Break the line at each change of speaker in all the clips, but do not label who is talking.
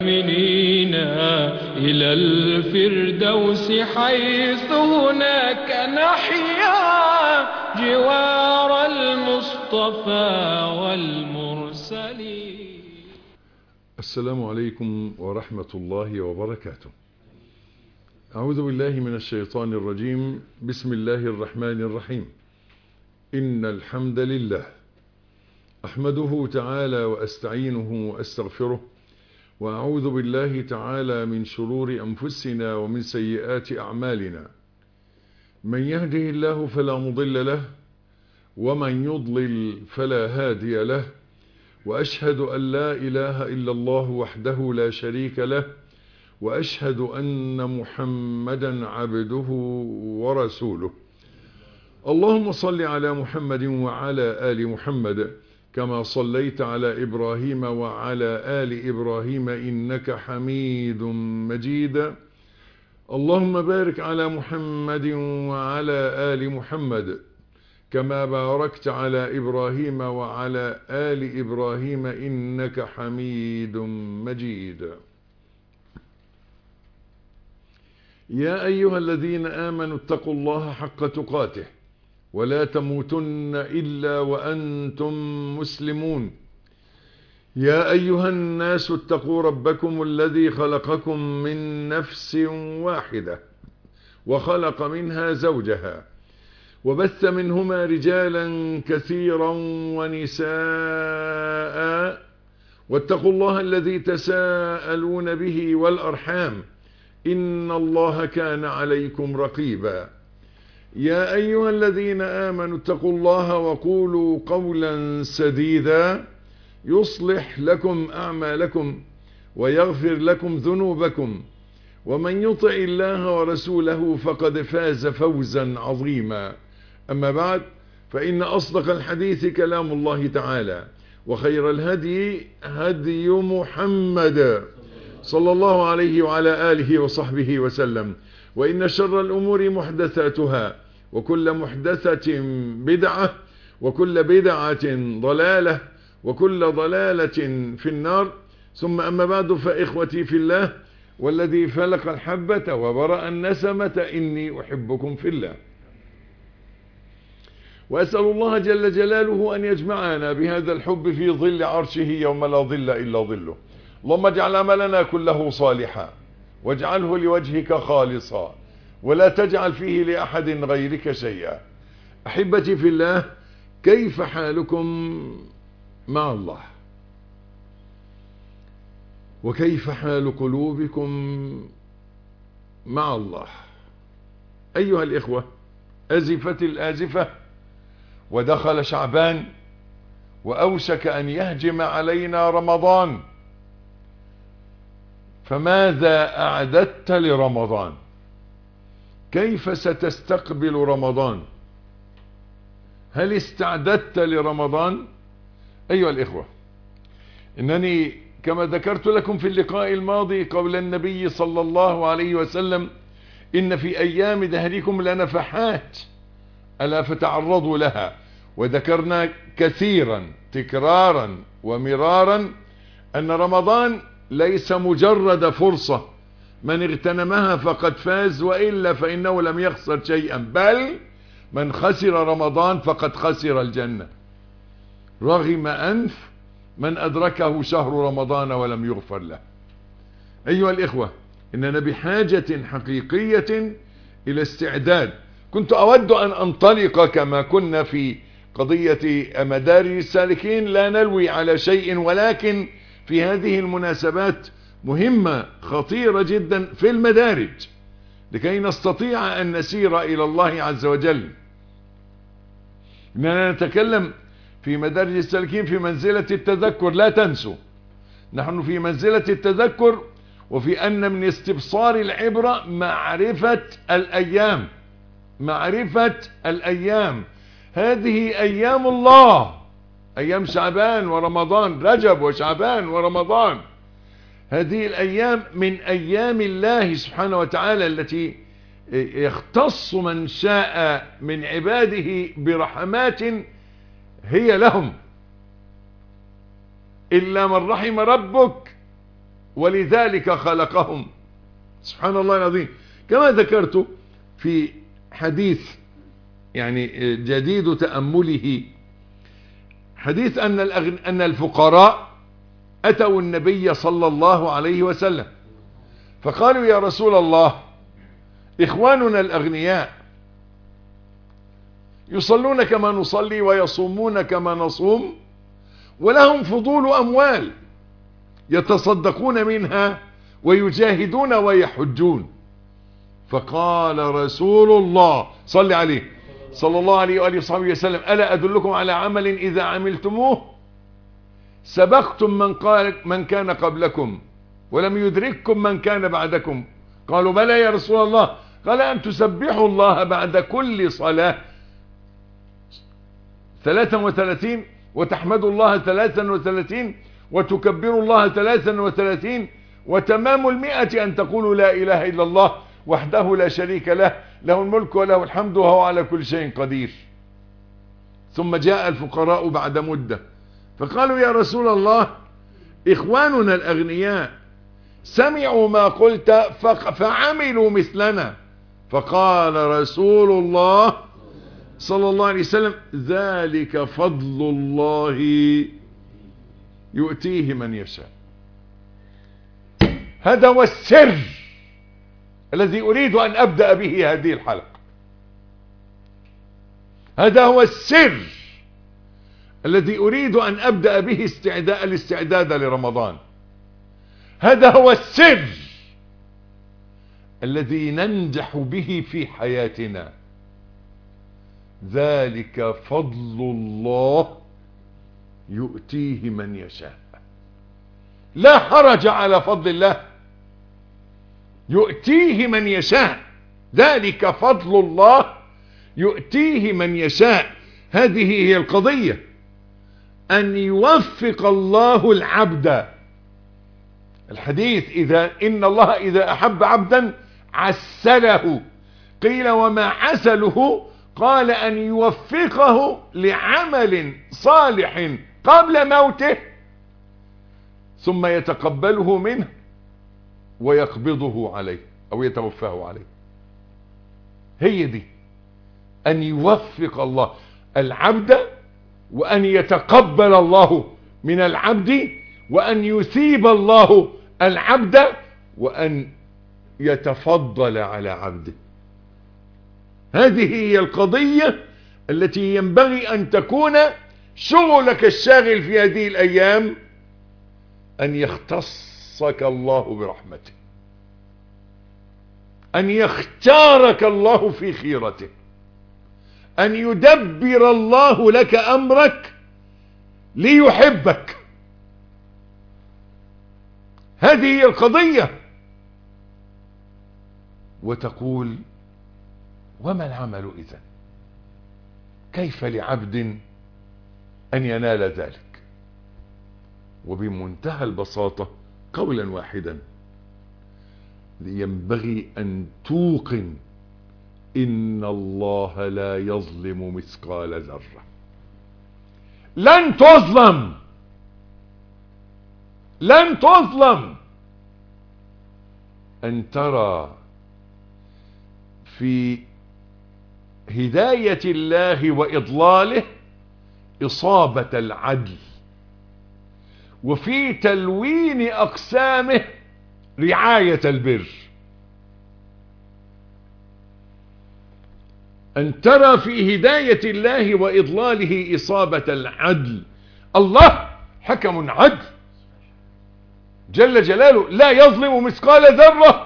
آمنين إلى الفردوس حيث هناك نحيا جوار المصطفى والمرسلين
السلام عليكم ورحمة الله وبركاته أعوذ بالله من الشيطان الرجيم بسم الله الرحمن الرحيم إن الحمد لله أحمده تعالى وأستعينه وأستغفره وأعوذ بالله تعالى من شرور أنفسنا ومن سيئات أعمالنا من يهده الله فلا مضل له ومن يضلل فلا هادي له وأشهد أن لا إله إلا الله وحده لا شريك له وأشهد أن محمدا عبده ورسوله اللهم صل على محمد وعلى آل محمد كما صليت على إبراهيم وعلى آل إبراهيم إنك حميد مجيد اللهم بارك على محمد وعلى آل محمد كما باركت على إبراهيم وعلى آل إبراهيم إنك حميد مجيد يا أيها الذين آمنوا اتقوا الله حق تقاته ولا تموتن إلا وأنتم مسلمون يا أيها الناس اتقوا ربكم الذي خلقكم من نفس واحدة وخلق منها زوجها وبث منهما رجالا كثيرا ونساء واتقوا الله الذي تساءلون به والأرحام إن الله كان عليكم رقيبا يا أيها الذين آمنوا اتقوا الله وقولوا قولا سديدا يصلح لكم أعمالكم ويغفر لكم ذنوبكم ومن يطع الله ورسوله فقد فاز فوزا عظيما أما بعد فإن أصدق الحديث كلام الله تعالى وخير الهدي هدي محمد صلى الله عليه وعلى آله وصحبه وسلم وإن شر الأمور محدثاتها وكل محدثة بدعة وكل بدعة ضلالة وكل ضلالة في النار ثم أما بعد فإخوتي في الله والذي فلق الحبة وبرأ النسمة إني أحبكم في الله وأسأل الله جل جلاله أن يجمعنا بهذا الحب في ظل عرشه يوم لا ظل إلا ظله اللهم اجعل عملنا كله صالحا واجعله لوجهك خالصا ولا تجعل فيه لأحد غيرك شيئا أحبتي في الله كيف حالكم مع الله وكيف حال قلوبكم مع الله أيها الإخوة أزفت الآزفة ودخل شعبان وأوشك أن يهجم علينا رمضان فماذا أعددت لرمضان كيف ستستقبل رمضان هل استعددت لرمضان أيها الإخوة إنني كما ذكرت لكم في اللقاء الماضي قول النبي صلى الله عليه وسلم إن في أيام دهركم لنفحات ألا فتعرضوا لها وذكرنا كثيرا تكرارا ومرارا أن رمضان ليس مجرد فرصة من اغتنمها فقد فاز وإلا فإنه لم يخسر شيئا بل من خسر رمضان فقد خسر الجنة رغم أنف من أدركه شهر رمضان ولم يغفر له أيها الإخوة إننا بحاجة حقيقية إلى استعداد كنت أود أن أنطلق كما كنا في قضية مدارج السالكين لا نلوي على شيء ولكن في هذه المناسبات مهمة خطيرة جدا في المدارج لكي نستطيع أن نسير إلى الله عز وجل إننا نتكلم في مدارج السالكين في منزلة التذكر لا تنسوا نحن في منزلة التذكر وفي أن من استبصار العبرة معرفة الأيام معرفة الأيام هذه أيام الله أيام شعبان ورمضان رجب وشعبان ورمضان هذه الأيام من أيام الله سبحانه وتعالى التي يختص من شاء من عباده برحمات هي لهم إلا من رحم ربك ولذلك خلقهم سبحان الله العظيم كما ذكرت في حديث يعني جديد تأمله حديث أن, الأغن... أن الفقراء أتوا النبي صلى الله عليه وسلم فقالوا يا رسول الله إخواننا الأغنياء يصلون كما نصلي ويصومون كما نصوم ولهم فضول أموال يتصدقون منها ويجاهدون ويحجون فقال رسول الله صل عليه صلى الله عليه وآله وصحبه وسلم ألا أدلكم على عمل إذا عملتموه سبقتم من, قال من كان قبلكم ولم يدرككم من كان بعدكم قالوا بلى يا رسول الله قال أن تسبحوا الله بعد كل صلاة ثلاثا وثلاثين وتحمدوا الله ثلاثا وثلاثين وتكبروا الله ثلاثا وثلاثين وتمام المئة أن تقولوا لا إله إلا الله وحده لا شريك له له الملك وله الحمد وهو على كل شيء قدير ثم جاء الفقراء بعد مدة فقالوا يا رسول الله إخواننا الأغنياء سمعوا ما قلت فعملوا مثلنا فقال رسول الله صلى الله عليه وسلم ذلك فضل الله يؤتيه من يشاء هذا هو السر الذي أريد أن أبدأ به هذه الحلقة هذا هو السر الذي أريد أن أبدأ به استعداء الاستعداد لرمضان هذا هو السر الذي ننجح به في حياتنا ذلك فضل الله يؤتيه من يشاء لا حرج على فضل الله يؤتيه من يشاء ذلك فضل الله يؤتيه من يشاء هذه هي القضية أن يوفق الله العبد الحديث إذا إن الله إذا أحب عبدا عسله قيل وما عسله قال أن يوفقه لعمل صالح قبل موته ثم يتقبله منه ويقبضه عليه أو يتوفاه عليه هي دي أن يوفق الله العبد وأن يتقبل الله من العبد وأن يثيب الله العبد وأن يتفضل على عبده هذه هي القضية التي ينبغي أن تكون شغلك الشاغل في هذه الأيام أن يختصك الله برحمته أن يختارك الله في خيرته أن يدبر الله لك أمرك ليحبك هذه هي القضية وتقول وما العمل إذا كيف لعبد أن ينال ذلك وبمنتهى البساطة قولا واحدا ينبغي أن توقن إن الله لا يظلم مثقال ذرة لن تظلم لن تظلم أن ترى في هداية الله وإضلاله إصابة العدل وفي تلوين أقسامه رعاية البر أن ترى في هداية الله وإضلاله إصابة العدل الله حكم عدل جل جلاله لا يظلم مثقال ذرة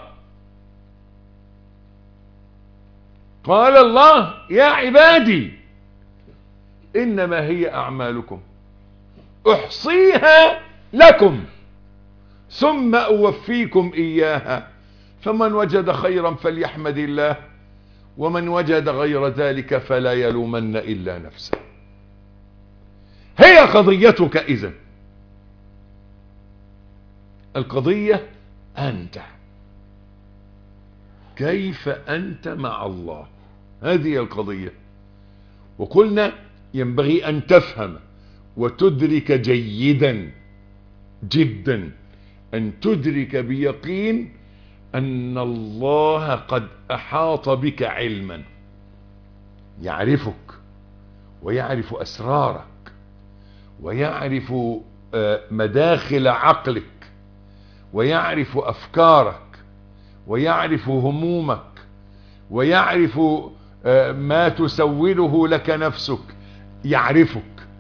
قال الله يا عبادي إنما هي أعمالكم أحصيها لكم ثم أوفيكم إياها فمن وجد خيرا فليحمد الله ومن وجد غير ذلك فلا يلومن إلا نفسه هي قضيتك إذن القضية أنت كيف أنت مع الله هذه القضية وقلنا ينبغي أن تفهم وتدرك جيدا جدا أن تدرك بيقين أن الله قد أحاط بك علما يعرفك ويعرف أسرارك ويعرف مداخل عقلك ويعرف أفكارك ويعرف همومك ويعرف ما تسوله لك نفسك يعرفك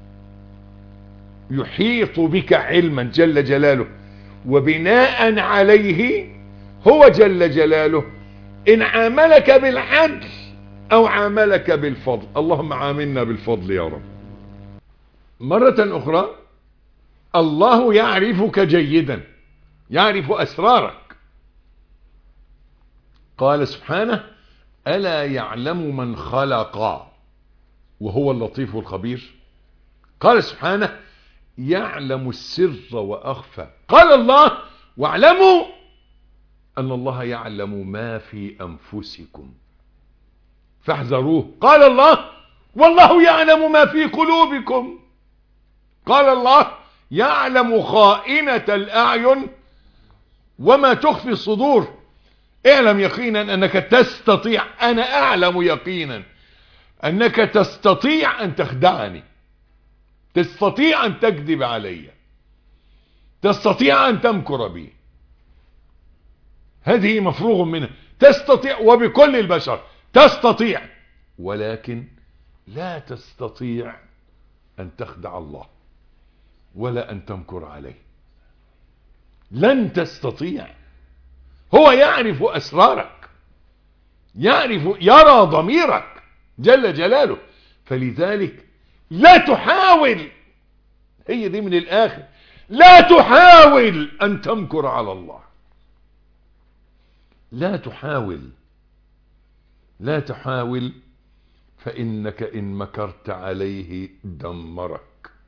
يحيط بك علما جل جلاله وبناء عليه هو جل جلاله إن عاملك بالعدل أو عاملك بالفضل اللهم عاملنا بالفضل يا رب مرة أخرى الله يعرفك جيدا يعرف أسرارك قال سبحانه ألا يعلم من خلق وهو اللطيف الخبير قال سبحانه يعلم السر وأخفى قال الله واعلموا أن الله يعلم ما في أنفسكم فاحذروه قال الله والله يعلم ما في قلوبكم قال الله يعلم خائنة الأعين وما تخفي الصدور اعلم يقينا أنك تستطيع أنا أعلم يقينا أنك تستطيع أن تخدعني تستطيع أن تكذب علي تستطيع أن تمكر بي هذه مفروغ منها تستطيع وبكل البشر تستطيع ولكن لا تستطيع أن تخدع الله ولا أن تمكر عليه لن تستطيع هو يعرف أسرارك يعرف يرى ضميرك جل جلاله فلذلك لا تحاول هي دي من الآخر لا تحاول أن تمكر على الله لا تحاول لا تحاول فإنك إن مكرت عليه دمرك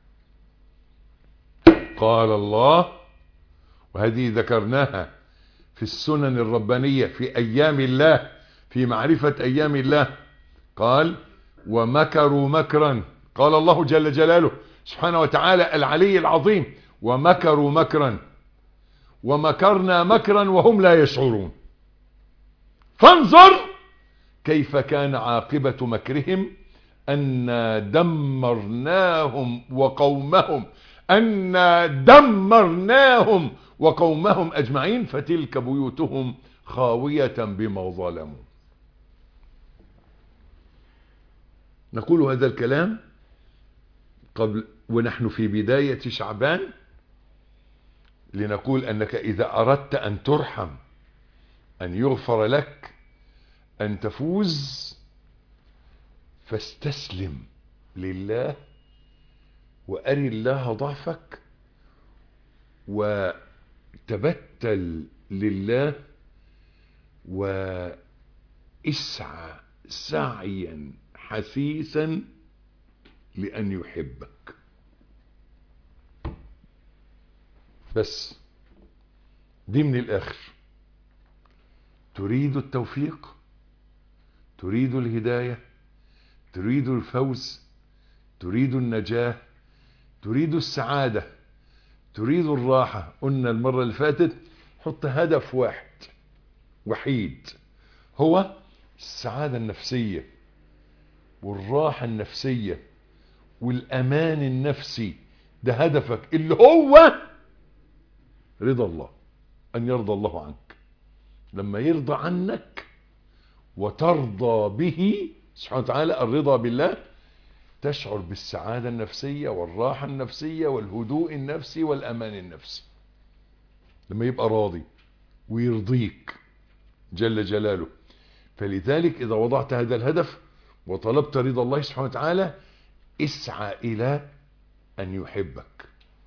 قال الله وهذه ذكرناها في السنن الربانية في أيام الله في معرفة أيام الله قال ومكروا مكرا قال الله جل جلاله سبحانه وتعالى العلي العظيم ومكروا مكرا ومكرنا مكرا وهم لا يشعرون فانظر كيف كان عاقبة مكرهم أنا دمرناهم وقومهم أنا دمرناهم وقومهم أجمعين فتلك بيوتهم خاوية بما ظلموا نقول هذا الكلام قبل ونحن في بداية شعبان لنقول أنك إذا أردت أن ترحم أن يغفر لك أن تفوز فاستسلم لله وأري الله ضعفك وتبتل لله واسعى سعيا حثيثا لأن يحبك بس دي من الآخر تريد التوفيق تريد الهداية تريد الفوز تريد النجاة تريد السعادة تريد الراحة قلنا المرة اللي فاتت حط هدف واحد وحيد هو السعادة النفسية والراحة النفسية والأمان النفسي ده هدفك اللي هو رضا الله أن يرضى الله عنك لما يرضى عنك وترضى به سبحانه وتعالى الرضا بالله تشعر بالسعادة النفسية والراحة النفسية والهدوء النفسي والأمان النفسي لما يبقى راضي ويرضيك جل جلاله فلذلك إذا وضعت هذا الهدف وطلبت رضا الله سبحانه وتعالى اسعى إلى أن يحبك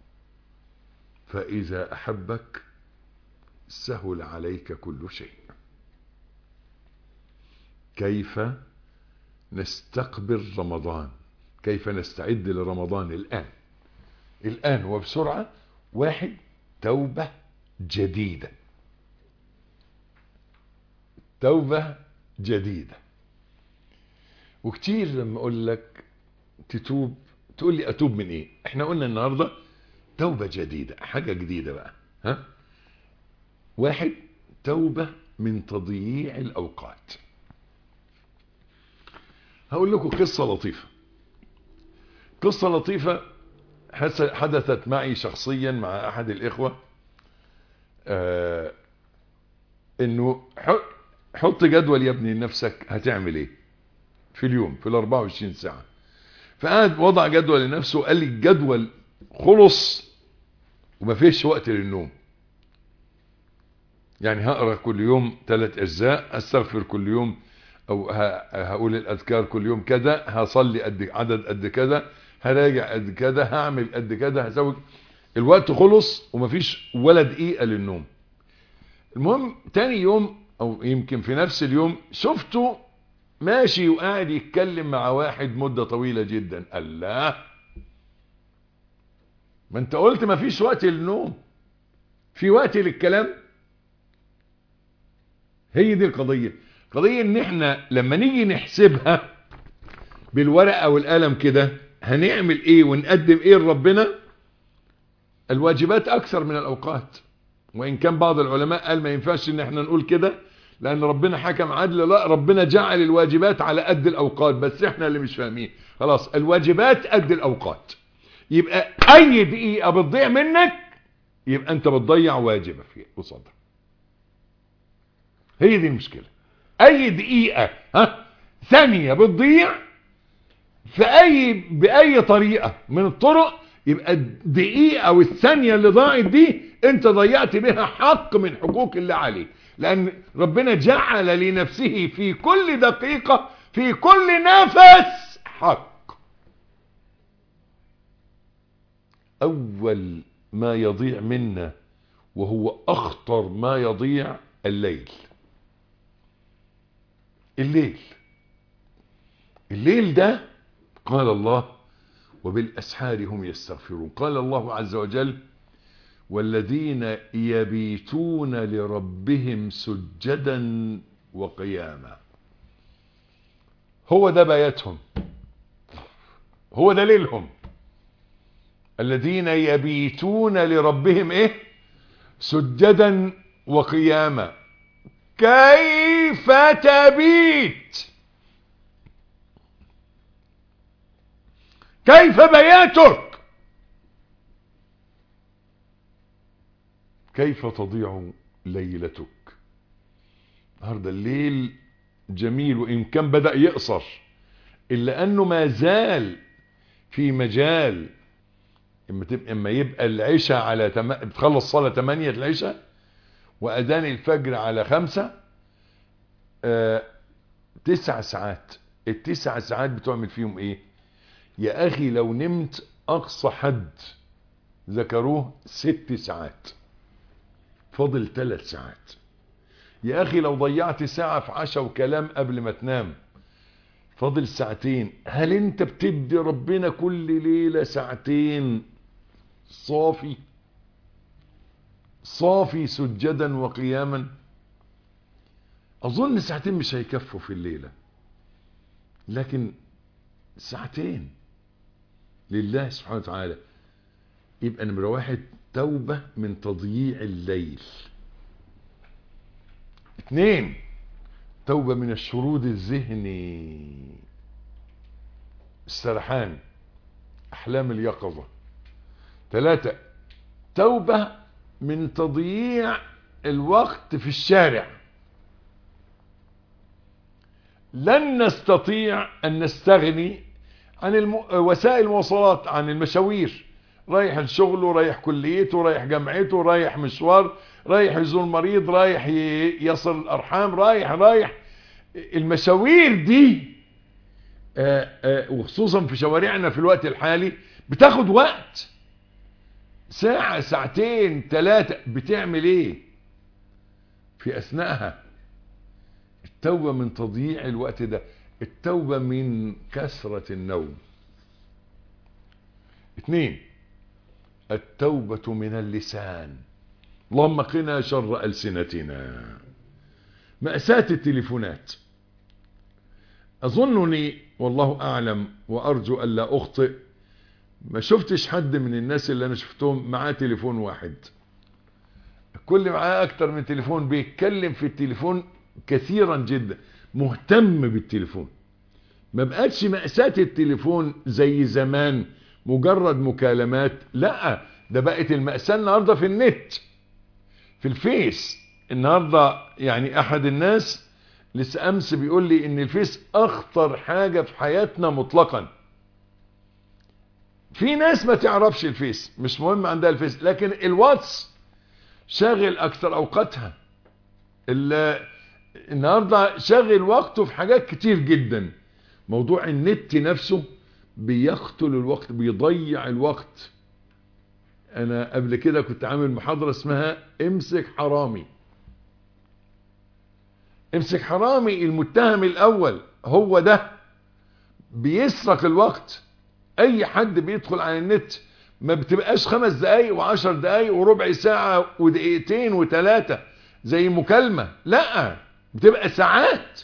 فإذا أحبك سهل عليك كل شيء كيف نستقبل رمضان كيف نستعد لرمضان الآن الآن وبسرعة واحد توبة جديدة توبة جديدة وكتير لما اقول لك تتوب تقول لي اتوب من ايه احنا قلنا النهاردة توبة جديدة حاجة جديدة بقى ها واحد توبة من تضييع الأوقات هقول لكم قصة لطيفة قصة لطيفة حدثت معي شخصيا مع أحد الإخوة آه إنه حط جدول يا ابني لنفسك هتعمل إيه في اليوم في ال 24 ساعة فقعد وضع جدول لنفسه وقال لي الجدول خلص وما فيش وقت للنوم يعني هقرا كل يوم ثلاث اجزاء استغفر كل يوم او هقول الاذكار كل يوم كذا هصلي قد عدد قد كذا هراجع قد كذا هعمل قد كذا هسوي الوقت خلص ومفيش ولا دقيقه للنوم المهم تاني يوم او يمكن في نفس اليوم شفته ماشي وقاعد يتكلم مع واحد مدة طويلة جدا الله ما انت قلت ما فيش وقت للنوم في وقت للكلام هي دي القضية قضية ان احنا لما نيجي نحسبها بالورقة والقلم كده هنعمل ايه ونقدم ايه لربنا الواجبات اكثر من الاوقات وان كان بعض العلماء قال ما ينفعش ان احنا نقول كده لان ربنا حكم عدل لا ربنا جعل الواجبات على قد الاوقات بس احنا اللي مش فاهمين خلاص الواجبات قد الاوقات يبقى اي دقيقة بتضيع منك يبقى انت بتضيع واجبة في قصادها هي دي المشكلة اي دقيقة ها ثانية بتضيع في اي باي طريقة من الطرق يبقى الدقيقة والثانية اللي ضاعت دي انت ضيعت بها حق من حقوق الله عليك لان ربنا جعل لنفسه في كل دقيقة في كل نفس حق اول ما يضيع منا وهو اخطر ما يضيع الليل الليل الليل ده قال الله وبالاسحار هم يستغفرون قال الله عز وجل والذين يبيتون لربهم سجدا وقياما هو ده بياتهم هو ده ليلهم الذين يبيتون لربهم ايه سجدا وقياما كيف تبيت كيف بياتك كيف تضيع ليلتك النهارده الليل جميل وان كان بدا يقصر الا انه ما زال في مجال اما تبقى اما يبقى العشاء على تم... تخلص صلاه 8 العشاء واذان الفجر على خمسة آه... تسع ساعات التسع ساعات بتعمل فيهم ايه يا اخي لو نمت اقصى حد ذكروه ست ساعات فاضل ثلاث ساعات يا اخي لو ضيعت ساعة في عشاء وكلام قبل ما تنام فاضل ساعتين هل انت بتدي ربنا كل ليلة ساعتين صافي صافي سجدا وقياما اظن ساعتين مش هيكفوا في الليلة لكن ساعتين لله سبحانه وتعالى يبقى نمرة واحد توبة من تضييع الليل اثنين توبة من الشرود الذهني السرحان احلام اليقظة ثلاثة توبة من تضييع الوقت في الشارع لن نستطيع ان نستغني عن الم... وسائل المواصلات عن المشاوير رايح لشغله رايح كليته رايح جامعته رايح مشوار رايح يزور مريض رايح يصل الارحام رايح رايح المشاوير دي آآ آآ وخصوصا في شوارعنا في الوقت الحالي بتاخد وقت ساعة ساعتين ثلاثة بتعمل ايه في اثناءها التوبة من تضييع الوقت ده التوبة من كثرة النوم اثنين التوبة من اللسان اللهم قنا شر ألسنتنا مأساة التليفونات أظنني والله أعلم وأرجو ألا أخطئ ما شفتش حد من الناس اللي أنا شفتهم معاه تليفون واحد كل معاه اكتر من تليفون بيتكلم في التليفون كثيرا جدا مهتم بالتليفون ما بقتش مأساة التليفون زي زمان مجرد مكالمات لا ده بقت المأساة النهاردة في النت في الفيس النهاردة يعني احد الناس لسه امس بيقول لي ان الفيس اخطر حاجة في حياتنا مطلقا في ناس ما تعرفش الفيس مش مهم عندها الفيس لكن الواتس شاغل اكثر اوقاتها النهاردة شاغل وقته في حاجات كتير جدا موضوع النت نفسه بيقتل الوقت بيضيع الوقت انا قبل كده كنت عامل محاضرة اسمها امسك حرامي امسك حرامي المتهم الاول هو ده بيسرق الوقت اي حد بيدخل على النت ما بتبقاش خمس دقايق وعشر دقايق وربع ساعة ودقيقتين وثلاثة زي مكالمة لا بتبقى ساعات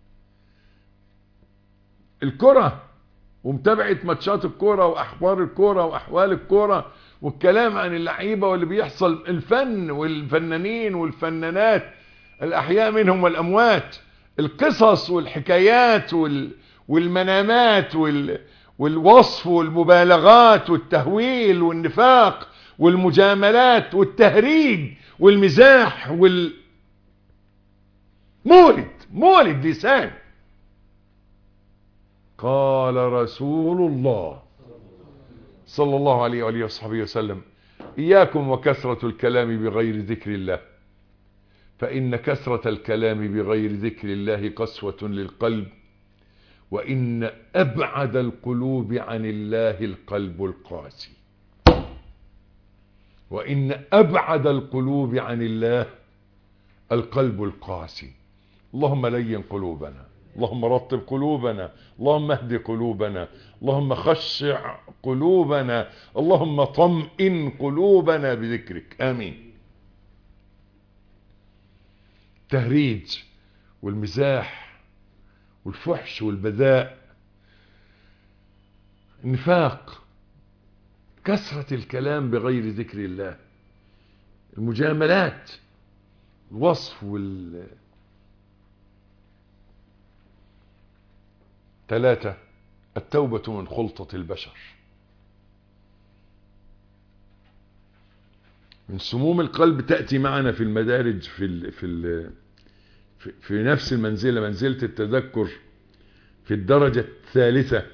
الكرة ومتابعة ماتشات الكرة واحوار الكرة واحوال الكرة والكلام عن اللعيبة واللي بيحصل الفن والفنانين والفنانات الاحياء منهم والاموات القصص والحكايات وال والمنامات وال والوصف والمبالغات والتهويل والنفاق والمجاملات والتهريج والمزاح وال مولد مولد لسان قال رسول الله صلى الله عليه وآله وصحبه وسلم إياكم وكثرة الكلام بغير ذكر الله فإن كثرة الكلام بغير ذكر الله قسوة للقلب وإن أبعد القلوب عن الله القلب القاسي وإن أبعد القلوب عن الله القلب القاسي اللهم لين قلوبنا اللهم رطب قلوبنا اللهم اهد قلوبنا اللهم خشع قلوبنا اللهم طمئن قلوبنا بذكرك آمين التهريج والمزاح والفحش والبذاء النفاق كثرة الكلام بغير ذكر الله المجاملات الوصف وال ثلاثة التوبة من خلطة البشر من سموم القلب تأتي معنا في المدارج في ال في ال في, في نفس المنزلة منزلة التذكر في الدرجة الثالثة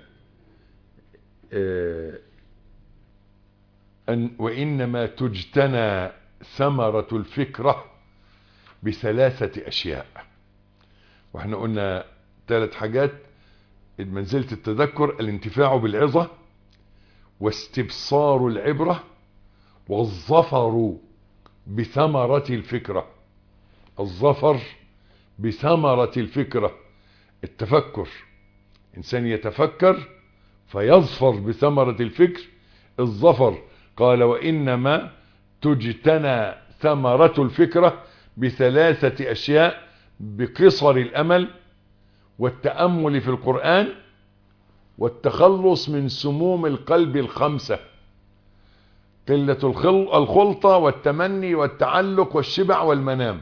أن وإنما تجتنى ثمرة الفكرة بثلاثة أشياء واحنا قلنا ثلاث حاجات منزلة التذكر الانتفاع بالعظة واستبصار العبرة والظفر بثمرة الفكرة الظفر بثمرة الفكرة التفكر إنسان يتفكر فيظفر بثمرة الفكر الظفر قال وإنما تجتنى ثمرة الفكرة بثلاثة أشياء بقصر الأمل والتأمل في القرآن والتخلص من سموم القلب الخمسة قلة الخلطة والتمني والتعلق والشبع والمنام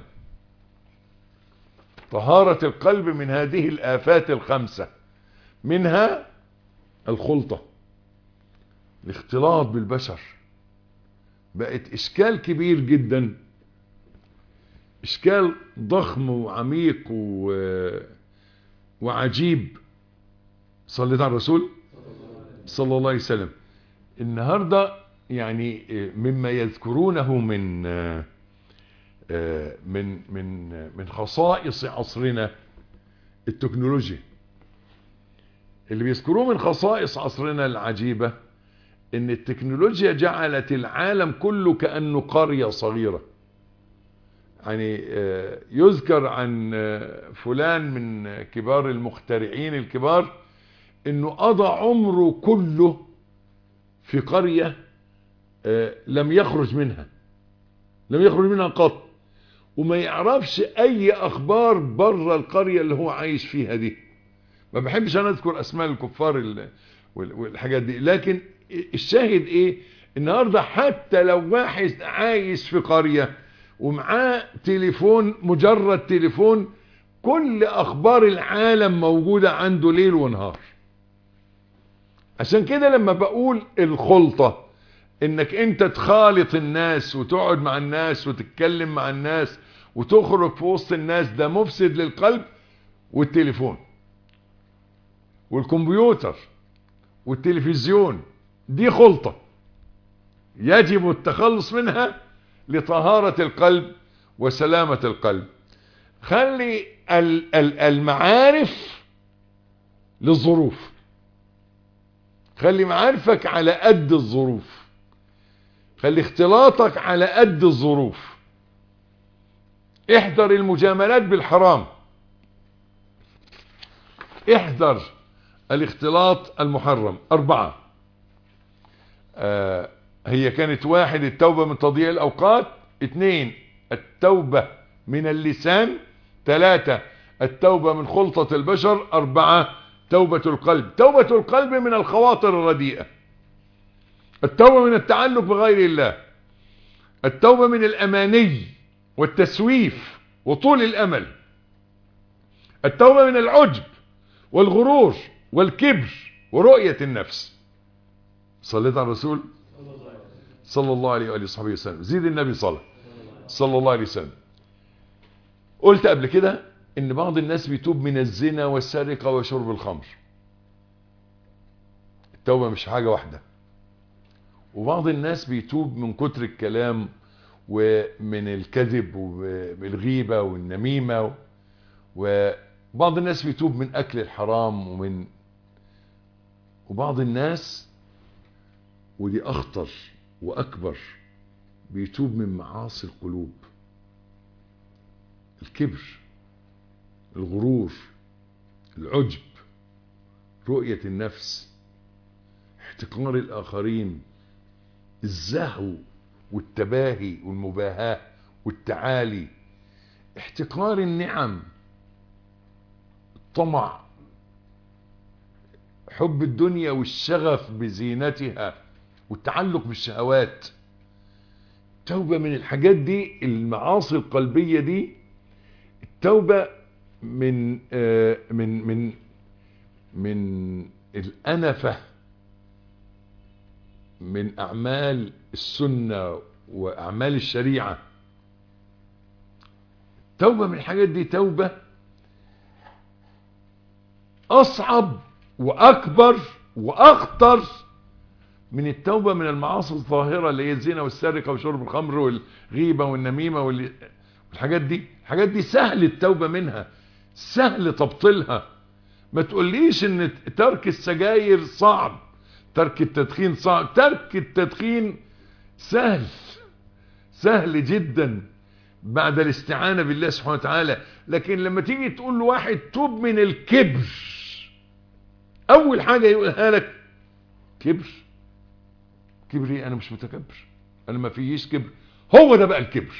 طهارة القلب من هذه الآفات الخمسة منها الخلطة الاختلاط بالبشر بقت إشكال كبير جدا إشكال ضخم وعميق و... وعجيب صليت على الرسول صلى الله عليه وسلم النهاردة يعني مما يذكرونه من من من من خصائص عصرنا التكنولوجيا اللي بيذكروه من خصائص عصرنا العجيبة ان التكنولوجيا جعلت العالم كله كأنه قرية صغيرة يعني يذكر عن فلان من كبار المخترعين الكبار انه قضى عمره كله في قرية لم يخرج منها لم يخرج منها قط وما يعرفش اي اخبار بره القرية اللي هو عايش فيها دي ما بحبش انا اذكر اسماء الكفار والحاجات دي لكن الشاهد ايه النهاردة حتى لو واحد عايش في قرية ومعاه تليفون مجرد تليفون كل اخبار العالم موجودة عنده ليل ونهار عشان كده لما بقول الخلطة انك انت تخالط الناس وتقعد مع الناس وتتكلم مع الناس وتخرج في وسط الناس ده مفسد للقلب والتليفون والكمبيوتر والتلفزيون دي خلطة يجب التخلص منها لطهارة القلب وسلامة القلب خلي المعارف للظروف خلي معارفك على قد الظروف خلي اختلاطك على قد الظروف احذر المجاملات بالحرام احذر الاختلاط المحرم اربعة آه هي كانت واحد التوبة من تضييع الاوقات اثنين التوبة من اللسان ثلاثة التوبة من خلطة البشر اربعة توبة القلب توبة القلب من الخواطر الرديئة التوبة من التعلق بغير الله التوبة من الاماني والتسويف وطول الامل التوبة من العجب والغرور والكبر ورؤية النفس صليت على الرسول صلى الله عليه وآله وصحبه وسلم زيد النبي صلى صلى الله عليه وسلم قلت قبل كده ان بعض الناس بيتوب من الزنا والسرقة وشرب الخمر التوبة مش حاجة واحدة وبعض الناس بيتوب من كتر الكلام ومن الكذب والغيبة والنميمة وبعض الناس بيتوب من اكل الحرام ومن وبعض الناس ودي اخطر واكبر بيتوب من معاصي القلوب الكبر الغرور العجب رؤية النفس احتقار الاخرين الزهو والتباهي والمباهاة والتعالي احتقار النعم الطمع حب الدنيا والشغف بزينتها والتعلق بالشهوات التوبة من الحاجات دي المعاصي القلبية دي التوبة من آه من من من الأنفة من أعمال السنة وأعمال الشريعة توبة من الحاجات دي توبة أصعب وأكبر وأخطر من التوبة من المعاصي الظاهرة اللي هي الزنا والسرقة وشرب الخمر والغيبة والنميمة والحاجات دي الحاجات دي سهل التوبة منها سهل تبطلها ما تقوليش ان ترك السجاير صعب ترك التدخين صعب ترك التدخين سهل سهل جدا بعد الاستعانة بالله سبحانه وتعالى لكن لما تيجي تقول لواحد توب من الكبر اول حاجة يقولها لك كبر كبر ايه انا مش متكبر انا ما فيش كبر هو ده بقى الكبر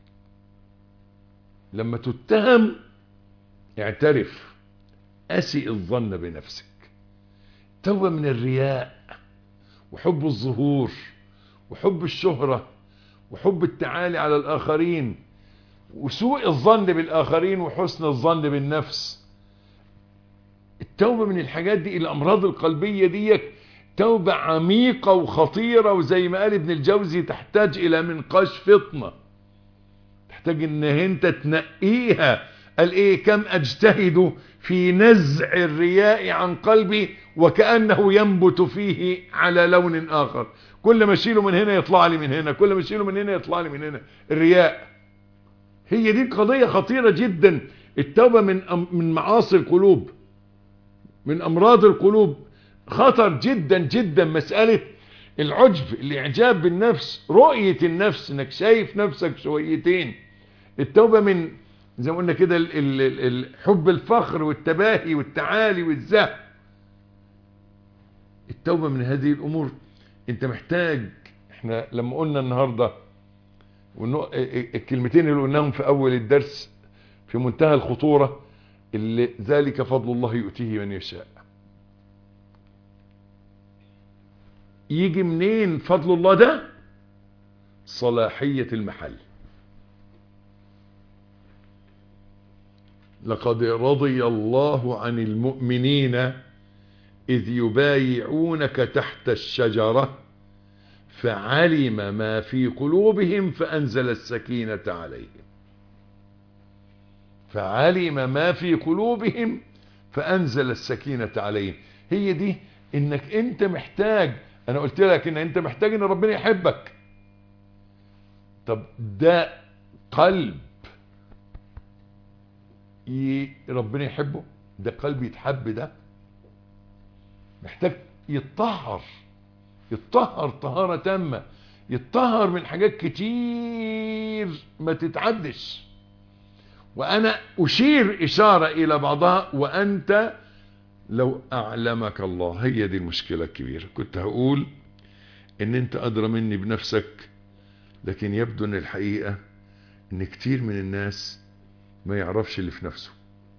لما تتهم اعترف اسئ الظن بنفسك توبة من الرياء وحب الظهور وحب الشهرة وحب التعالي على الآخرين وسوء الظن بالآخرين وحسن الظن بالنفس التوبة من الحاجات دي الأمراض القلبية دي توبة عميقة وخطيرة وزي ما قال ابن الجوزي تحتاج إلى منقاش فطنة تحتاج ان انت تنقيها قال ايه كم اجتهد في نزع الرياء عن قلبي وكأنه ينبت فيه على لون اخر كل ما اشيله من هنا يطلع لي من هنا كل ما اشيله من هنا يطلع لي من هنا الرياء هي دي قضية خطيرة جدا التوبة من من معاصي القلوب من امراض القلوب خطر جدا جدا مسألة العجب الاعجاب بالنفس رؤية النفس انك شايف نفسك شويتين التوبة من زي ما قلنا كده حب الفخر والتباهي والتعالي والزهو التوبة من هذه الامور انت محتاج احنا لما قلنا النهاردة الكلمتين اللي قلناهم في اول الدرس في منتهى الخطورة اللي ذلك فضل الله يؤتيه من يشاء يجي منين فضل الله ده صلاحية المحل لقد رضي الله عن المؤمنين إذ يبايعونك تحت الشجرة فعلم ما في قلوبهم فأنزل السكينة عليهم فعلم ما في قلوبهم فأنزل السكينة عليهم هي دي انك انت محتاج انا قلت لك ان انت محتاج ان ربنا يحبك طب ده قلب ي... ربنا يحبه ده قلب يتحب ده محتاج يتطهر يتطهر طهارة تامة يتطهر من حاجات كتير ما تتعدش وانا اشير اشارة الى بعضها وانت لو اعلمك الله هي دي المشكلة الكبيرة كنت هقول ان انت ادرى مني بنفسك لكن يبدو ان الحقيقة ان كتير من الناس ما يعرفش اللي في نفسه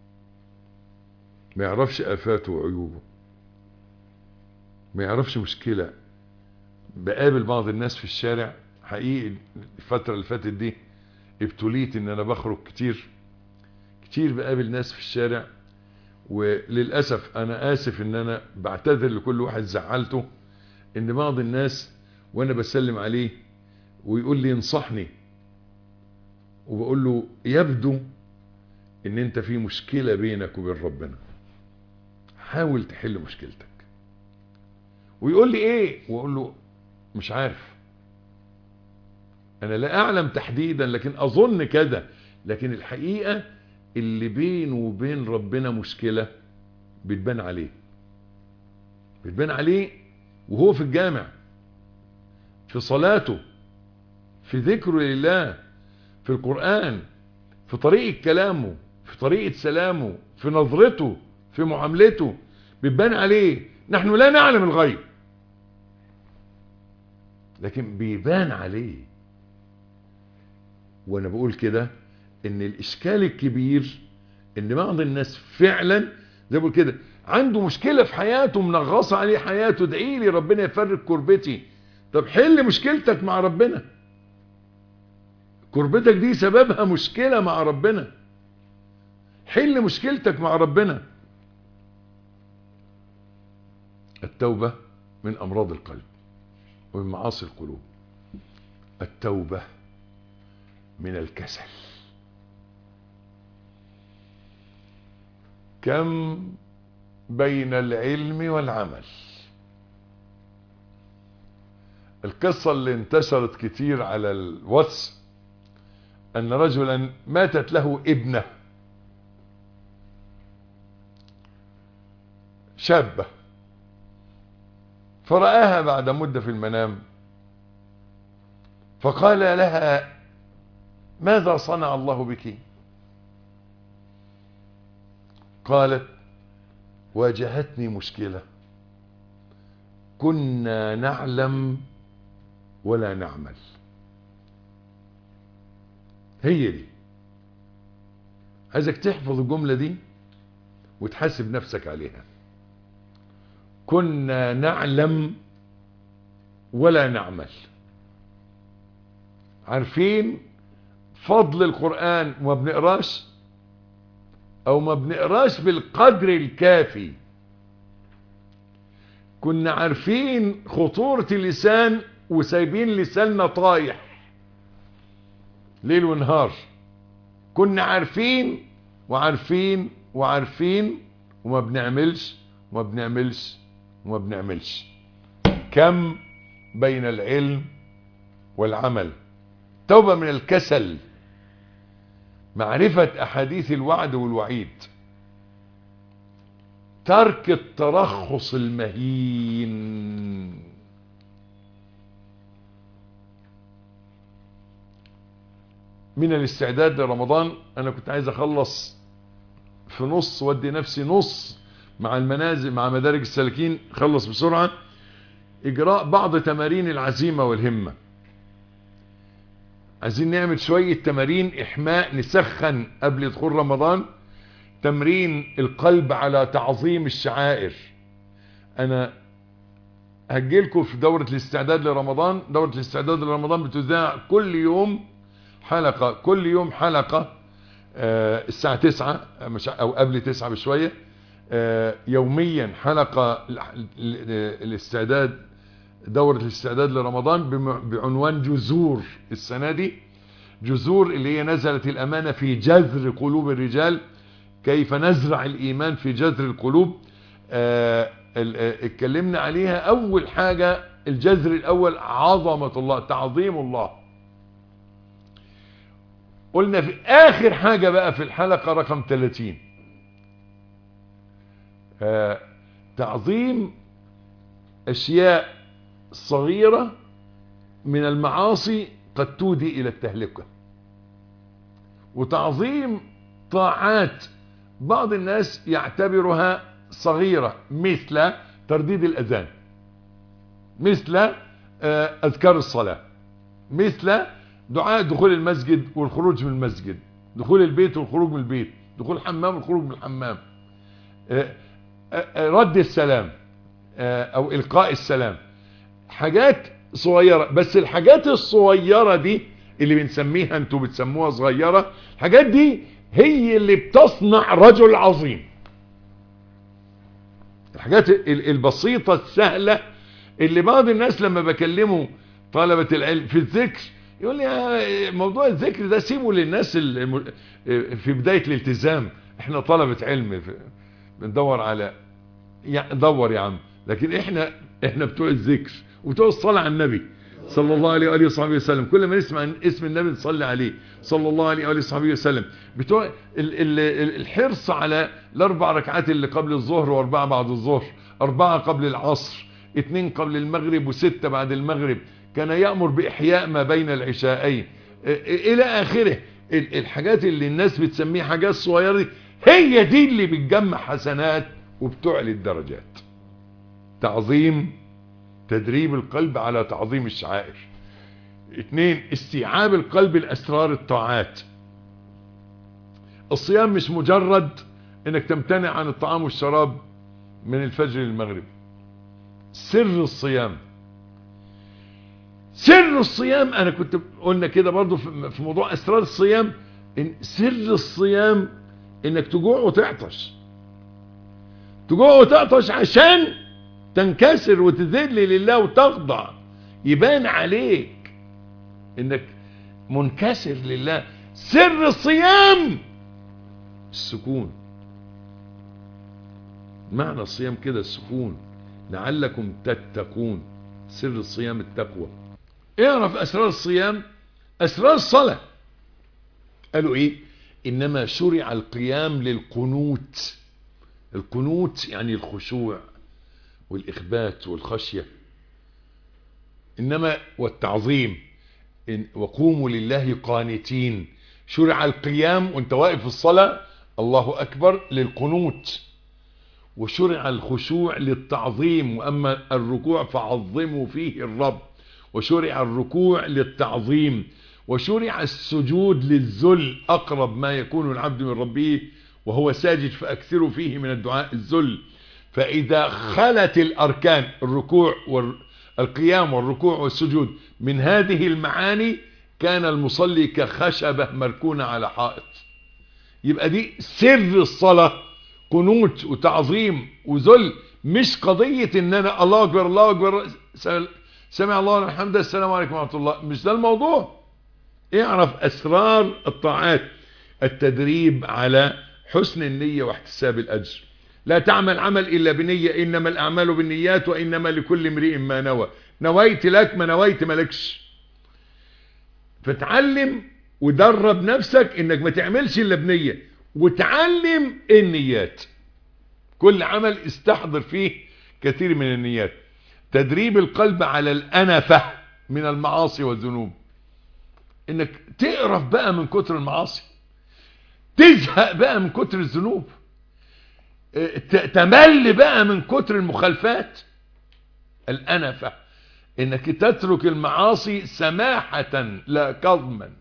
ما يعرفش افاته وعيوبه ما يعرفش مشكلة بقابل بعض الناس في الشارع حقيقي الفترة اللي فاتت دي ابتليت ان انا بخرج كتير كتير بقابل ناس في الشارع وللأسف انا اسف ان انا بعتذر لكل واحد زعلته ان بعض الناس وانا بسلم عليه ويقول لي انصحني وبقول له يبدو ان انت في مشكلة بينك وبين ربنا حاول تحل مشكلتك ويقول لي ايه واقول له مش عارف انا لا اعلم تحديدا لكن اظن كده لكن الحقيقة اللي بينه وبين ربنا مشكلة بتبان عليه بتبان عليه وهو في الجامع في صلاته في ذكره لله في القرآن في طريقة كلامه في طريقة سلامه في نظرته في معاملته بتبان عليه نحن لا نعلم الغيب لكن بيبان عليه وانا بقول كده ان الاشكال الكبير ان بعض الناس فعلا زي بقول كده عنده مشكلة في حياته منغصة عليه حياته ادعي لي ربنا يفرج كربتي طب حل مشكلتك مع ربنا كربتك دي سببها مشكلة مع ربنا حل مشكلتك مع ربنا التوبة من أمراض القلب ومن معاصي القلوب التوبة من الكسل كم بين العلم والعمل القصة اللي انتشرت كتير على الواتس ان رجلا ماتت له ابنة شابة فرآها بعد مدة في المنام فقال لها ماذا صنع الله بك قالت واجهتني مشكلة كنا نعلم ولا نعمل هي دي عايزك تحفظ الجملة دي وتحاسب نفسك عليها كنا نعلم ولا نعمل عارفين فضل القرآن وما بنقراش او ما بنقراش بالقدر الكافي كنا عارفين خطورة اللسان وسايبين لساننا طايح ليل ونهار كنا عارفين وعارفين وعارفين وما بنعملش وما بنعملش وما بنعملش كم بين العلم والعمل توبة من الكسل معرفة أحاديث الوعد والوعيد ترك الترخص المهين من الاستعداد لرمضان أنا كنت عايز أخلص في نص ودي نفسي نص مع المنازل مع مدارج السالكين خلص بسرعة إجراء بعض تمارين العزيمة والهمة عايزين نعمل شوية تمارين إحماء نسخن قبل دخول رمضان تمرين القلب على تعظيم الشعائر أنا هجيلكم في دورة الاستعداد لرمضان دورة الاستعداد لرمضان بتذاع كل يوم حلقة كل يوم حلقة آه، الساعة تسعة مش او قبل تسعة بشوية آه، يوميا حلقة ل- ل- الاستعداد دورة الاستعداد لرمضان بم- بعنوان جذور السنة دي جذور اللي هي نزلت الأمانة في جذر قلوب الرجال كيف نزرع الإيمان في جذر القلوب آه، ال- آه، اتكلمنا عليها أول حاجة الجذر الأول عظمة الله تعظيم الله قلنا في آخر حاجة بقى في الحلقة رقم 30 آه، تعظيم أشياء صغيرة من المعاصي قد تودي إلى التهلكة وتعظيم طاعات بعض الناس يعتبرها صغيرة مثل ترديد الأذان مثل آه، أذكار الصلاة مثل دعاء دخول المسجد والخروج من المسجد دخول البيت والخروج من البيت دخول الحمام والخروج من الحمام آه، آه، آه، رد السلام آه، او القاء السلام حاجات صغيرة بس الحاجات الصغيرة دي اللي بنسميها انتوا بتسموها صغيرة الحاجات دي هي اللي بتصنع رجل عظيم الحاجات ال- البسيطة السهلة اللي بعض الناس لما بكلموا طلبة العلم في الذكر يقول لي يا موضوع الذكر ده سيبه للناس الم- في بداية الالتزام احنا طلبة علم في- بندور على يعني دور يا عم لكن احنا احنا بتوع الذكر وبتوع الصلاة على النبي صلى الله عليه وآله وصحبه وسلم كل ما نسمع عن اسم النبي نصلي عليه صلى الله عليه وآله وصحبه وسلم بتوع ال ال ال الحرص على الاربع ركعات اللي قبل الظهر واربعة بعد الظهر اربعة قبل العصر اتنين قبل المغرب وستة بعد المغرب كان يأمر بإحياء ما بين العشاءين ا- ا- الى اخره ال- الحاجات اللي الناس بتسميها حاجات صغيرة دي هي دي اللي بتجمع حسنات وبتعلي الدرجات تعظيم تدريب القلب على تعظيم الشعائر اتنين استيعاب القلب الاسرار الطاعات الصيام مش مجرد انك تمتنع عن الطعام والشراب من الفجر للمغرب سر الصيام سر الصيام انا كنت قلنا كده برضو في في موضوع اسرار الصيام إن سر الصيام انك تجوع وتعطش تجوع وتعطش عشان تنكسر وتذل لله وتخضع يبان عليك انك منكسر لله سر الصيام السكون معنى الصيام كده السكون لعلكم تتقون سر الصيام التقوى اعرف اسرار الصيام اسرار الصلاة قالوا ايه انما شرع القيام للقنوت القنوت يعني الخشوع والإخبات والخشية إنما والتعظيم إن وقوموا لله قانتين شرع القيام وانت واقف في الصلاة الله أكبر للقنوت وشرع الخشوع للتعظيم وأما الركوع فعظموا فيه الرب وشرع الركوع للتعظيم وشرع السجود للذل أقرب ما يكون العبد من ربه وهو ساجد فأكثروا فيه من الدعاء الذل فإذا خلت الأركان الركوع والقيام والركوع والسجود من هذه المعاني كان المصلي كخشبة مركونة على حائط يبقى دي سر الصلاة قنوت وتعظيم وذل مش قضية ان انا الله اكبر الله اكبر سمع الله لمن حمده السلام عليكم ورحمة الله مش ده الموضوع اعرف اسرار الطاعات التدريب على حسن النية واحتساب الاجر لا تعمل عمل الا بنية انما الاعمال بالنيات وانما لكل امرئ ما نوى نويت لك ما نويت مالكش فتعلم ودرب نفسك انك ما تعملش الا بنية وتعلم النيات كل عمل استحضر فيه كثير من النيات تدريب القلب على الانفة من المعاصي والذنوب انك تقرف بقى من كتر المعاصي تزهق بقى من كتر الذنوب تمل بقى من كتر المخالفات الانفة انك تترك المعاصي سماحة لا كظما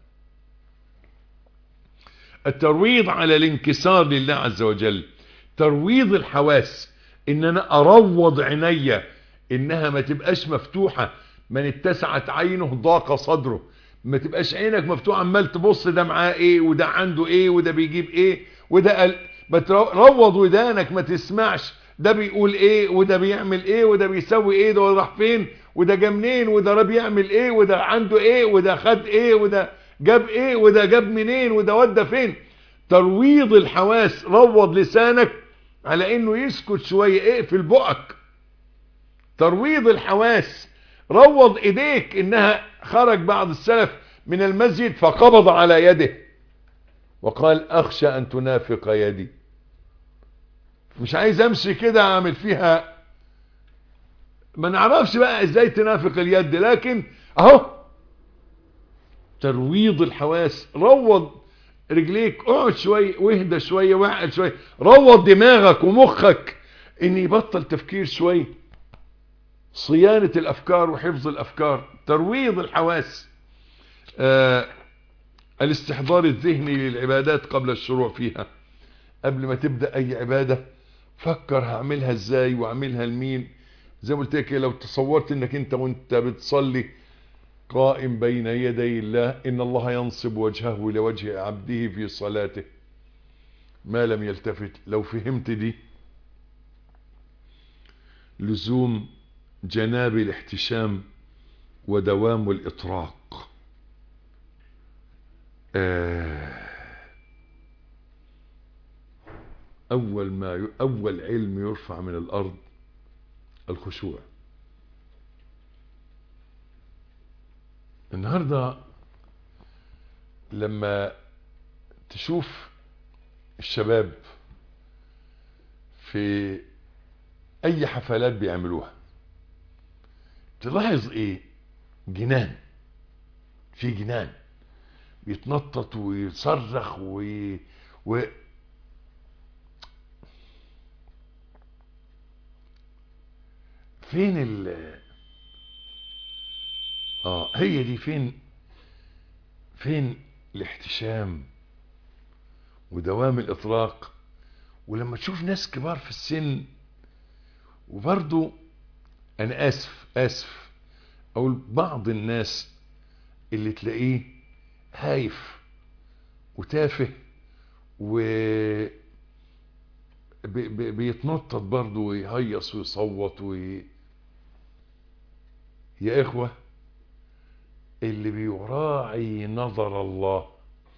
الترويض على الانكسار لله عز وجل ترويض الحواس ان انا اروض عينيا انها ما تبقاش مفتوحة من اتسعت عينه ضاق صدره ما تبقاش عينك مفتوح عمال تبص ده معاه ايه وده عنده ايه وده بيجيب ايه وده قال ما تروض ودانك ما تسمعش ده بيقول ايه وده بيعمل ايه وده بيسوي ايه ده راح فين وده جا منين وده راح بيعمل ايه وده عنده ايه وده خد ايه وده جاب ايه وده جاب منين وده ودى فين ترويض الحواس روض لسانك على انه يسكت شوية اقفل بقك ترويض الحواس روض ايديك انها خرج بعض السلف من المسجد فقبض على يده وقال اخشى ان تنافق يدي مش عايز امشي كده اعمل فيها ما نعرفش بقى ازاي تنافق اليد لكن اهو ترويض الحواس روض رجليك اقعد شوية واهدى شوية واعقل شوية روض دماغك ومخك ان يبطل تفكير شوية صيانة الافكار وحفظ الافكار ترويض الحواس آه الاستحضار الذهني للعبادات قبل الشروع فيها قبل ما تبدأ اي عبادة فكر هعملها ازاي واعملها لمين زي ما قلت لك لو تصورت انك انت وانت بتصلي قائم بين يدي الله ان الله ينصب وجهه لوجه عبده في صلاته ما لم يلتفت لو فهمت دي لزوم جناب الاحتشام ودوام الاطراق آه اول ما ي... اول علم يرفع من الارض الخشوع النهاردة لما تشوف الشباب في اي حفلات بيعملوها تلاحظ ايه جنان في جنان بيتنطط ويصرخ و... و... فين ال اه هي دي فين فين الاحتشام ودوام الاطراق ولما تشوف ناس كبار في السن وبرضو انا اسف اسف اقول بعض الناس اللي تلاقيه هايف وتافه و بيتنطط برضه ويهيص ويصوت وي... يا اخوة اللي بيراعي نظر الله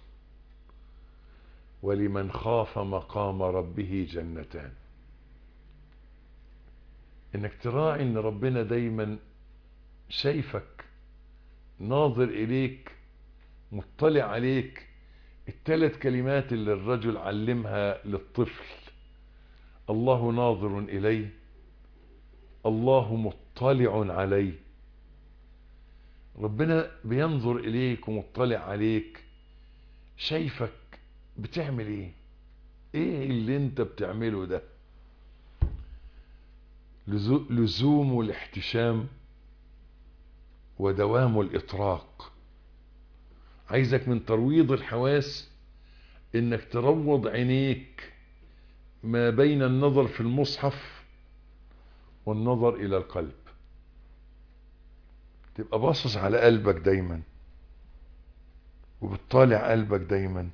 ولمن خاف مقام ربه جنتان انك تراعي ان ربنا دايما شايفك ناظر اليك مطلع عليك الثلاث كلمات اللي الرجل علمها للطفل الله ناظر إليه الله مطلع عليه ربنا بينظر إليك ومطلع عليك شايفك بتعمل ايه ايه اللي انت بتعمله ده لزوم الاحتشام ودوام الإطراق عايزك من ترويض الحواس انك تروض عينيك ما بين النظر في المصحف والنظر الى القلب تبقى باصص على قلبك دايما وبتطالع قلبك دايما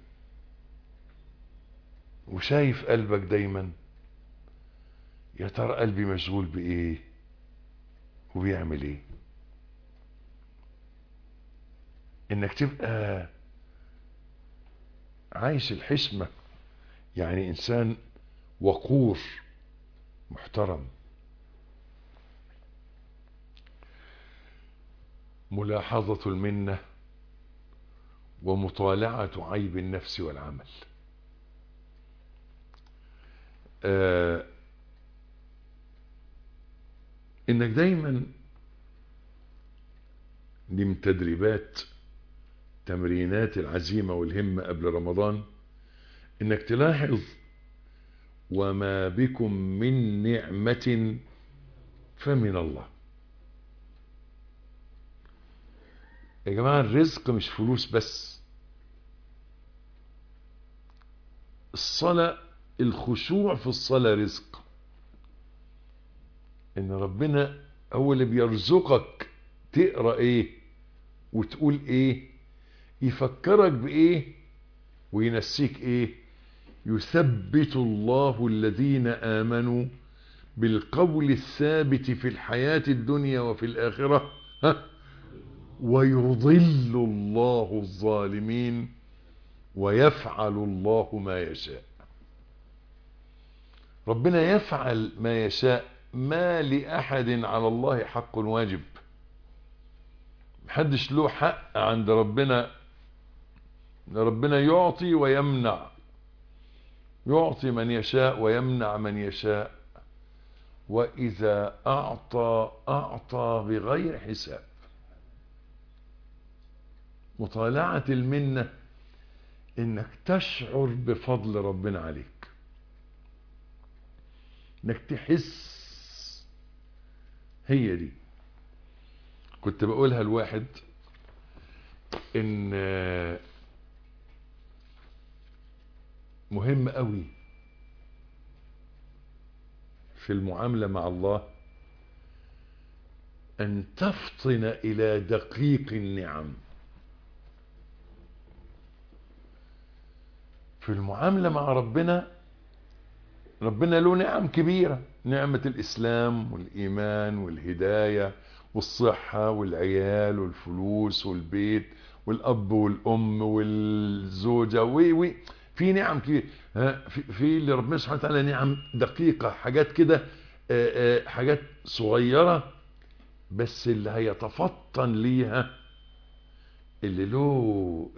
وشايف قلبك دايما يا ترى قلبي مشغول بايه وبيعمل ايه انك تبقى عايش الحشمة يعني انسان وقور محترم ملاحظة المنة ومطالعة عيب النفس والعمل آه انك دايما دي من تدريبات تمرينات العزيمة والهمة قبل رمضان انك تلاحظ وما بكم من نعمة فمن الله يا جماعة الرزق مش فلوس بس الصلاة الخشوع في الصلاة رزق ان ربنا هو اللي بيرزقك تقرأ ايه وتقول ايه يفكرك بايه وينسيك ايه يثبت الله الذين امنوا بالقول الثابت في الحياة الدنيا وفي الآخرة ها ويضل الله الظالمين ويفعل الله ما يشاء ربنا يفعل ما يشاء ما لأحد على الله حق واجب محدش له حق عند ربنا ربنا يعطي ويمنع يعطي من يشاء ويمنع من يشاء وإذا أعطى أعطى بغير حساب مطالعة المنة إنك تشعر بفضل ربنا عليك إنك تحس هي دي كنت بقولها الواحد إن مهم قوي في المعاملة مع الله أن تفطن إلى دقيق النعم في المعاملة مع ربنا ربنا له نعم كبيرة نعمة الإسلام والإيمان والهداية والصحة والعيال والفلوس والبيت والأب والأم والزوجة وي وي في نعم كبيرة في, في اللي ربنا سبحانه وتعالى نعم دقيقة حاجات كده حاجات صغيرة بس اللي هيتفطن ليها اللي له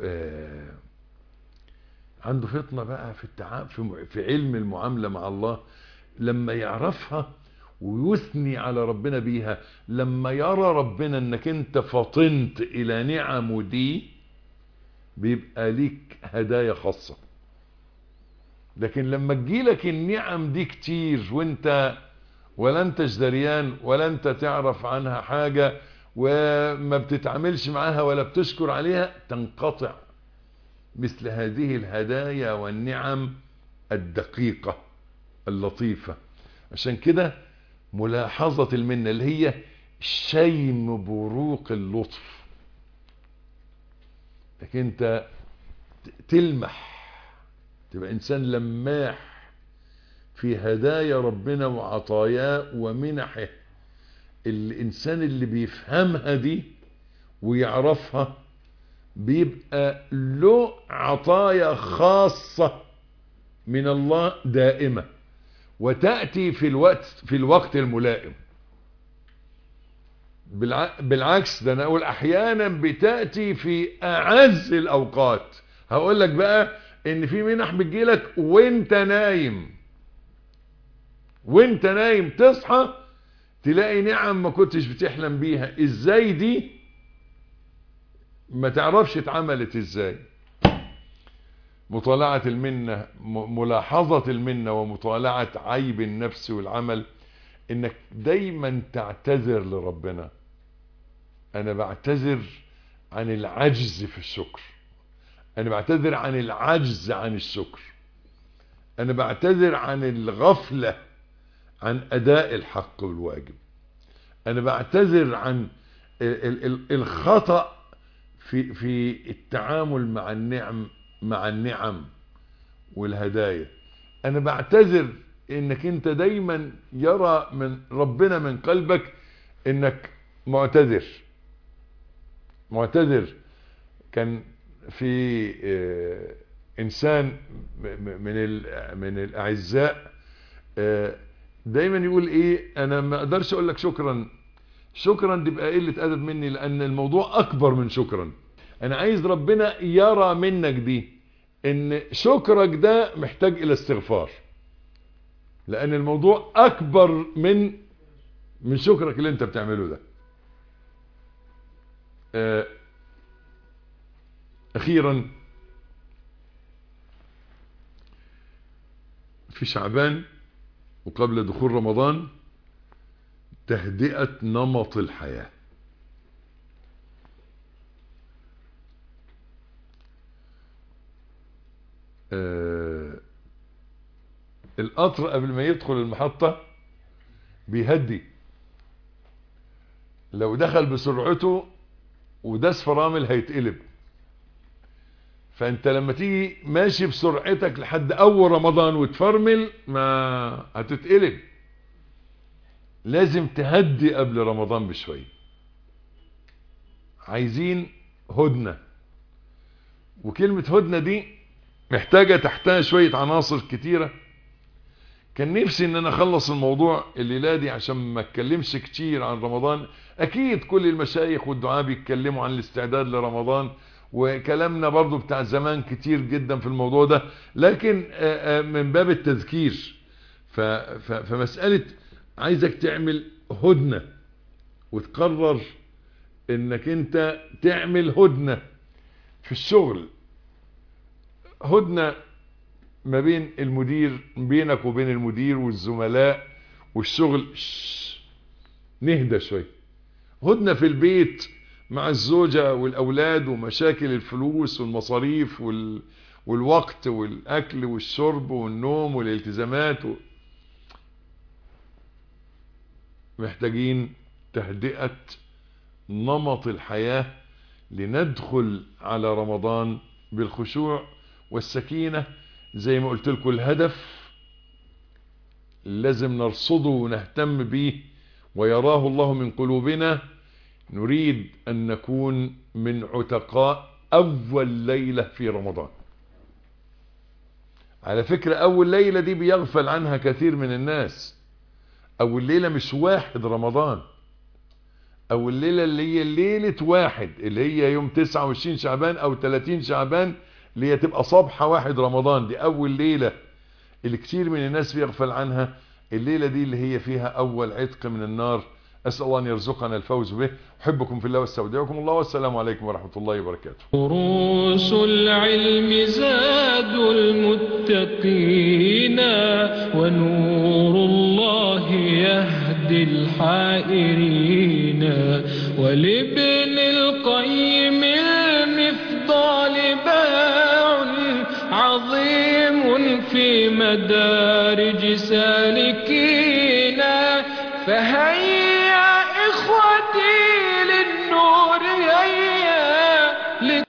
عنده فطنة بقى في التعامل في, في علم المعاملة مع الله لما يعرفها ويثني على ربنا بيها لما يرى ربنا انك انت فطنت الى نعمه دي بيبقى ليك هدايا خاصة لكن لما تجيلك النعم دي كتير وانت ولا انت جدريان ولا انت تعرف عنها حاجة وما بتتعاملش معاها ولا بتشكر عليها تنقطع مثل هذه الهدايا والنعم الدقيقة اللطيفة عشان كده ملاحظة المنة اللي هي شيم بروق اللطف لكن انت تلمح تبقى انسان لماح في هدايا ربنا وعطاياه ومنحه الانسان اللي بيفهمها دي ويعرفها بيبقى له عطايا خاصة من الله دائمة وتأتي في الوقت في الوقت الملائم بالعكس ده انا اقول احيانا بتأتي في اعز الاوقات هقول لك بقى ان في منح بتجيلك وانت نايم وانت نايم تصحى تلاقي نعم ما كنتش بتحلم بيها ازاي دي ما تعرفش اتعملت ازاي مطالعة المنة ملاحظة المنة ومطالعة عيب النفس والعمل انك دايما تعتذر لربنا انا بعتذر عن العجز في الشكر انا بعتذر عن العجز عن الشكر انا بعتذر عن الغفلة عن اداء الحق والواجب انا بعتذر عن الخطأ في في التعامل مع النعم مع النعم والهدايا انا بعتذر انك انت دايما يرى من ربنا من قلبك انك معتذر معتذر كان في انسان من من الاعزاء دايما يقول ايه انا ما اقدرش اقول لك شكرا شكرا تبقى قله ادب مني لان الموضوع اكبر من شكرا انا عايز ربنا يرى منك دي ان شكرك ده محتاج الى استغفار لان الموضوع اكبر من من شكرك اللي انت بتعمله ده اخيرا في شعبان وقبل دخول رمضان تهدئة نمط الحياة آه القطر قبل ما يدخل المحطة بيهدي لو دخل بسرعته وداس فرامل هيتقلب فانت لما تيجي ماشي بسرعتك لحد اول رمضان وتفرمل ما هتتقلب لازم تهدي قبل رمضان بشوية عايزين هدنة وكلمة هدنة دي محتاجة تحتها شوية عناصر كتيرة كان نفسي ان انا اخلص الموضوع الليلة دي عشان ما اتكلمش كتير عن رمضان اكيد كل المشايخ والدعاء بيتكلموا عن الاستعداد لرمضان وكلامنا برضو بتاع زمان كتير جدا في الموضوع ده لكن من باب التذكير فمسألة عايزك تعمل هدنة وتقرر انك انت تعمل هدنة في الشغل هدنة ما بين المدير بينك وبين المدير والزملاء والشغل نهدى شوية هدنة في البيت مع الزوجة والأولاد ومشاكل الفلوس والمصاريف وال... والوقت والأكل والشرب والنوم والالتزامات و... محتاجين تهدئة نمط الحياة لندخل على رمضان بالخشوع والسكينة زي ما قلت لكم الهدف لازم نرصده ونهتم به ويراه الله من قلوبنا نريد أن نكون من عتقاء أول ليلة في رمضان على فكرة أول ليلة دي بيغفل عنها كثير من الناس أول ليلة مش واحد رمضان أول ليلة اللي هي ليلة واحد اللي هي يوم 29 شعبان أو 30 شعبان اللي هي تبقى صبحة واحد رمضان دي أول ليلة اللي كتير من الناس بيغفل عنها الليلة دي اللي هي فيها أول عتق من النار أسأل الله أن يرزقنا الفوز به أحبكم في الله واستودعكم الله والسلام عليكم ورحمة الله وبركاته
دروس العلم زاد المتقين ونور الله يهدي الحائرين ولابن القيم المفضال باع عظيم في مدارج سالكين فهيا إخوتي للنور هيا